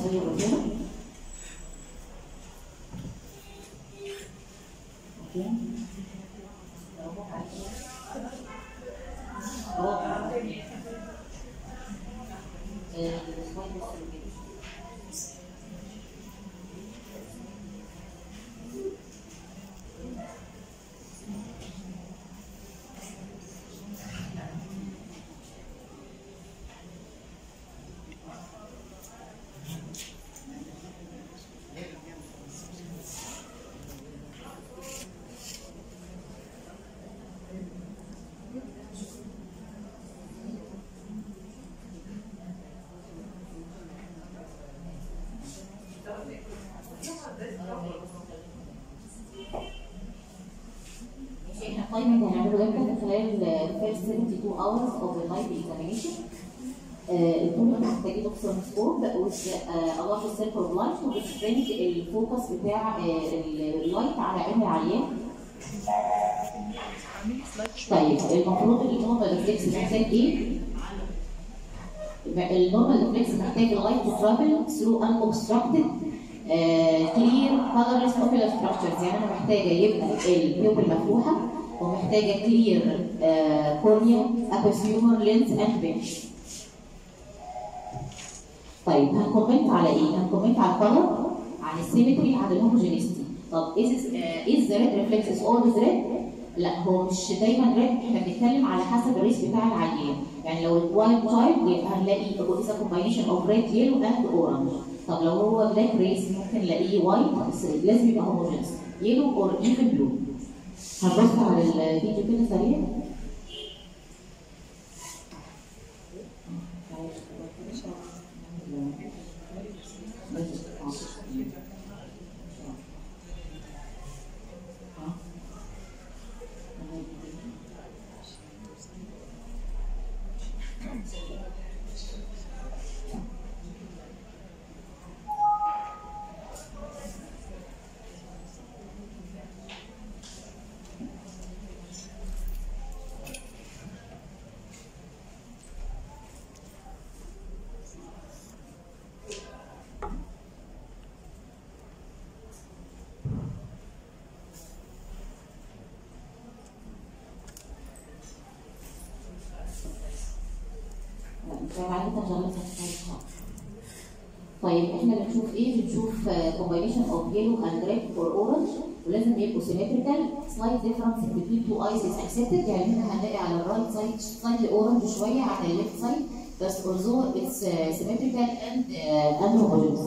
زي الرجاله اوكي اهو آه، السلايد بس اللي كده. ماشي احنا التايمنج هنعمله امتى من خلال first 72 hours of the live examination الطول اللي محتاجين دكتور سكوب with uh, a large circle of light وبتبرنج الفوكس بتاع آه، اللايت على عين العيان طيب المفروض النورمال ريفلكس محتاج ايه؟ النورمال ريفلكس محتاج اللايت to travel through unobstructed uh, clear colorless ocular structures يعني انا محتاجه يبقى البيوبل مفتوحه ومحتاجه clear uh, cornea apophyseal lens and bench طيب هنكومنت على ايه؟ هنكومنت على الكلر عن السيمتري عن الهوموجينيستي طب از از ذا ريد ريفلكس از اولويز ريد؟ لا هو مش دايما ريد احنا بنتكلم على حسب الريس بتاع العيان يعني لو الوايت تايب يبقى هنلاقي از كومباينيشن اوف ريد يلو اند اورنج طب لو هو بلاك ريس ممكن نلاقيه وايت بس لازم يبقى هوموجينيس يلو اور ايفن بلو هنبص على الفيديو كده سريع طيب احنا بنشوف ايه؟ بنشوف كومباينيشن اوف يلو اند ريد اور اورنج ولازم يبقوا سيمتريكال سلايد ديفرنس بين تو ايز از اكسبتد يعني هنا هنلاقي على الرايت سايد سلايد اورنج شويه عن الليفت سايد بس اورزو اتس سيمتريكال اند اند هوموجينس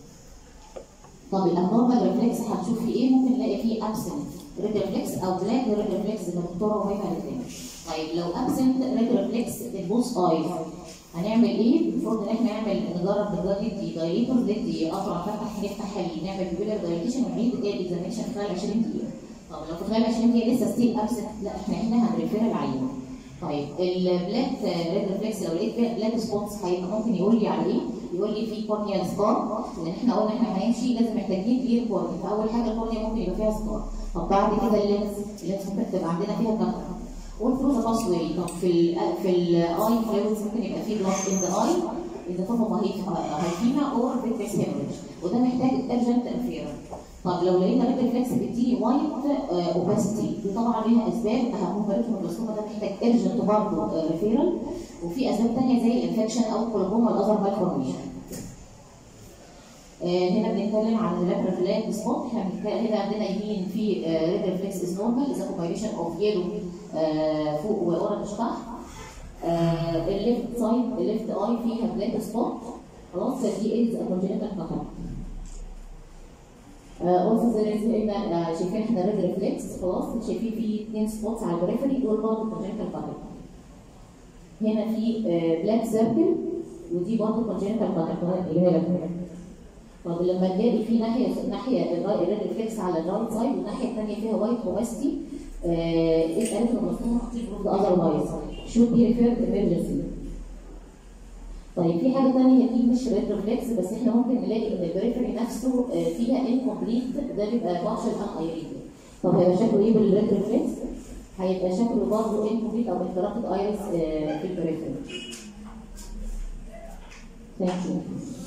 طب الابنورمال ريفلكس هنشوف فيه ايه؟ ممكن نلاقي فيه ابسنت ريد ريفلكس او بلاك ريد ريفلكس زي ما الدكتوره وهيبه الاثنين طيب لو ابسنت ريد ريفلكس البوث ايز هنعمل ايه؟ المفروض ان احنا نعمل نجرب دلوقتي ندي دايليتور ندي قطع فتح نفتح حلي نعمل بيبيلر دايليتيشن ونعيد الاكزامينشن خلال 20 دقيقه. طب لو في خلال 20 دقيقه لسه ستيل ابسنت لا احنا هنا هنريفير العينه. طيب البلاك ريد ريفلكس لو لقيت بلاك سبوتس هيبقى ممكن يقول لي على ايه؟ يقول لي في كورنيال سكار لان احنا قلنا احنا هنمشي لازم محتاجين كلير كورنيا فاول حاجه الكورنيا ممكن يبقى فيها سكار طب بعد كده اللينس اللينس ممكن تبقى عندنا فيها كام والثرو ذا باس واي طب في ال في الاي فلويدز ممكن يبقى فيه بلاد ان ذا اي اذا طبعا هيفيما اور فيتريكس هيموريج وده محتاج ارجنت انفيرا طب لو لقينا ريد ريفلكس بتديني وايت اوباسيتي دي طبعا ليها اسباب اهمهم بالنسبه للمسلومه ده محتاج ارجنت برضه ريفيرال وفي اسباب ثانيه زي الانفكشن او الكولوبوما الاذر مالفورميشن آه هنا بنتكلم عن اللابر فلاج سبوت احنا بنتكلم هنا عندنا يمين في ريد ريفلكس از نورمال از كومباينيشن اوف يلو فوق واورنج تحت الليفت سايد الليفت اي فيها بلاك سبوت خلاص دي از كونجنتال كاتاراكت اولسو زي ما قلنا شايفين احنا ريد ريفلكس خلاص شايفين في اثنين سبوتس على البريفري دول برضه كونجنتال كاتاراكت هنا في بلاك سيركل ودي برضه كونجنتال كاتاراكت اللي هي طب لما نلاقي في ناحيه ناحيه الريد ريفلكس على الرايت سايد والناحيه الثانيه فيها وايت اوباستي ايه قالت المصنوع بروف اذروايز شو بي ريفيرد emergency طيب في حاجه ثانيه دي مش ريد ريفلكس بس احنا ممكن نلاقي ان البريفري نفسه فيها انكمبليت ده بيبقى بارشل ان ايريد طب هيبقى شكله ايه بالريد ريفلكس؟ هيبقى شكله برضه انكمبليت او انتراكتد ايرس في البريفري. Thank you.